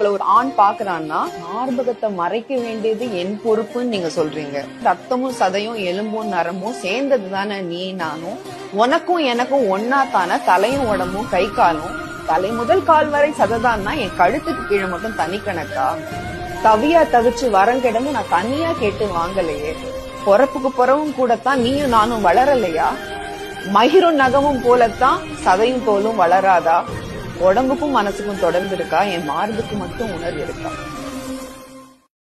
உங்களை ஒரு ஆண் பாக்குறான்னா மார்பகத்தை மறைக்க வேண்டியது என் பொறுப்புன்னு நீங்க சொல்றீங்க ரத்தமும் சதையும் எலும்பும் நரம்பும் சேர்ந்தது தானே நீ நானும் உனக்கும் எனக்கும் ஒன்னா தானே தலையும் உடம்பும் கை காலும் தலை முதல் கால் வரை சததான்னா என் கழுத்துக்கு கீழே மட்டும் தனி கணக்கா தவியா தவிச்சு வரம் கிடந்து நான் தனியா கேட்டு வாங்கலையே பொறப்புக்கு புறவும் கூடத்தான் நீயும் நானும் வளரலையா மகிரும் நகமும் போலத்தான் சதையும் தோலும் வளராதா உடம்புக்கும் மனசுக்கும் தொடர்பு இருக்கா என் மார்புக்கு மட்டும் உணர்வு இருக்கா